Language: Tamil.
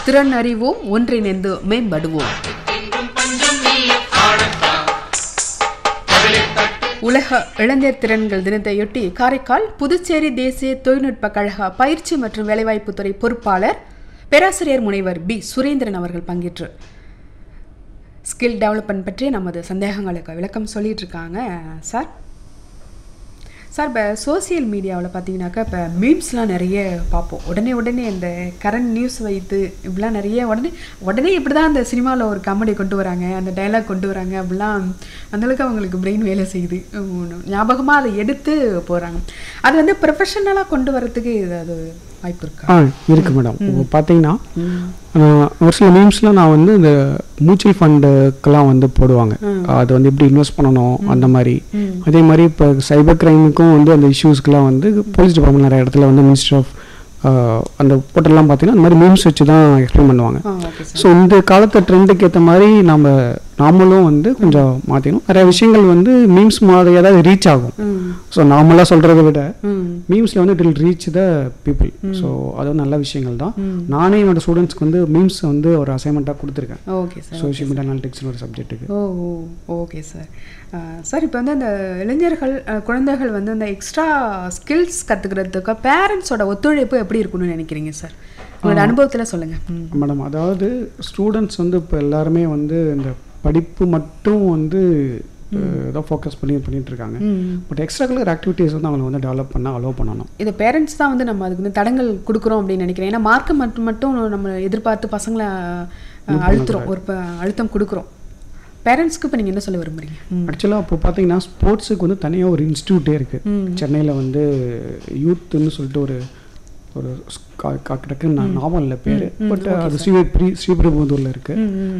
திறன் அறிவோம் ஒன்றிணைந்து மேம்படுவோம் உலக இளைஞர் திறன்கள் தினத்தையொட்டி காரைக்கால் புதுச்சேரி தேசிய தொழில்நுட்ப கழக பயிற்சி மற்றும் வேலைவாய்ப்புத்துறை பொறுப்பாளர் பேராசிரியர் முனைவர் பி சுரேந்திரன் அவர்கள் பங்கேற்று ஸ்கில் டெவலப்மெண்ட் பற்றி நமது சந்தேகங்களுக்கு விளக்கம் சொல்லிட்டு இருக்காங்க சார் சார் இப்போ சோசியல் மீடியாவில் பார்த்தீங்கன்னாக்கா இப்போ மீம்ஸ்லாம் நிறைய பார்ப்போம் உடனே உடனே இந்த கரண்ட் நியூஸ் வைத்து இப்படிலாம் நிறைய உடனே உடனே இப்படி தான் அந்த சினிமாவில் ஒரு காமெடி கொண்டு வராங்க அந்த டைலாக் கொண்டு வராங்க அப்படிலாம் அந்தளவுக்கு அவங்களுக்கு பிரெயின் வேலை செய்யுது ஞாபகமாக அதை எடுத்து போகிறாங்க அது வந்து ப்ரொஃபஷனலாக கொண்டு வரதுக்கு இது அது வாய்ப்பு இருக்கா ஆ இருக்கு மேடம் இப்போ பார்த்தீங்கன்னா ஆஹ், ஒரு சில மீம்ஸ்லாம் நான் வந்து இந்த மியூச்சுவல் ஃபண்டுக்கெல்லாம் வந்து போடுவாங்க அது வந்து எப்படி இன்வெஸ்ட் பண்ணணும் அந்த மாதிரி அதே மாதிரி இப்போ சைபர் கிரைமுக்கும் வந்து அந்த இஷ்யூஸ்க்குலாம் வந்து போலீஸ் டிபார்ட்மெண்ட் நிறைய இடத்துல வந்து மினிஸ்டர் ஆஃப் அந்த போர்ட்டல்லாம் பார்த்தீங்கன்னா அந்த மாதிரி மீம்ஸ் வச்சு தான் எக்ஸ்பிளைன் பண்ணுவாங்க ஆ ஓகே சார் ஸோ இந்த காலத்து ட்ரெண்டுக்கு ஏற்ற மாதிரி நம்ம நாமளும் வந்து கொஞ்சம் மாற்றிக்கணும் நிறைய விஷயங்கள் வந்து மீம்ஸ் மாதிரியாக தான் ரீச் ஆகும் ம் ஸோ நார்மலாக சொல்கிறத விட ம் மீம்ஸில் வந்து it will reach the people so அது வந்து நல்ல விஷயங்கள் தான் நானே என்னோட ஸ்டூடெண்ட்ஸ்க்கு வந்து மீம்ஸ் வந்து ஒரு அசைன்மெண்ட்டாக கொடுத்துருக்கேன் ஓகே சார் சோஷியல் மீடியா அனாலிட்டிக்ஸ்னு ஒரு சப்ஜெக்ட்டுக்கு oh oh okay sir sir இப்போ வந்து அந்த இளைஞர்கள் அஹ், குழந்தைகள் வந்து அந்த எக்ஸ்ட்ரா ஸ்கில்ஸ் கற்றுக்கிறதுக்கு பேரண்ட்ஸோட ஒத்துழைப்பு எப்படி இருக்கணும்னு நினைக்கிறீங்க சார் உங்களோட அனுபவத்தில் சொல்லுங்கள் ம் மேடம் அதாவது ஸ்டூடெண்ட்ஸ் வந்து இப்போ எல்லாருமே வந்து இந்த படிப்பு மட்டும் வந்து தான் ஃபோக்கஸ் பண்ணி பண்ணிட்டு இருக்காங்க ம் பட் எக்ஸ்ட்ரா கலர் ஆக்டிவிட்டீஸ் வந்து அவங்களை வந்து டெவலப் பண்ண அலோவ் பண்ணணும் இது பேரண்ட்ஸ் தான் வந்து நம்ம அதுக்கு வந்து தடங்கள் கொடுக்குறோம் அப்படின்னு நினைக்கிறேன் ஏன்னா மார்க்கை மட்டும் மட்டும் நம்ம எதிர்பார்த்து பசங்களை அஹ், அழுத்துறோம் ஒரு ப- அழுத்தம் கொடுக்குறோம் பேரண்ட்ஸ்க்கு இப்போ நீங்கள் என்ன சொல்ல விரும்புறீங்க ம் ஆக்சுவலாக இப்போ பார்த்தீங்கன்னா ஸ்போர்ட்ஸுக்கு வந்து தனியாக ஒரு இன்ஸ்டியூட்டே இருக்குது ம் சென்னையில் வந்து யூத்துன்னு சொல்லிட்டு ஒரு ஒரு டக்குன்னு நான் ஞாபகம் இல்லை பேர் பட் அது ஸ்ரீ ஸ்ரீபெரும்புதூரில் இருக்குது ம் ம்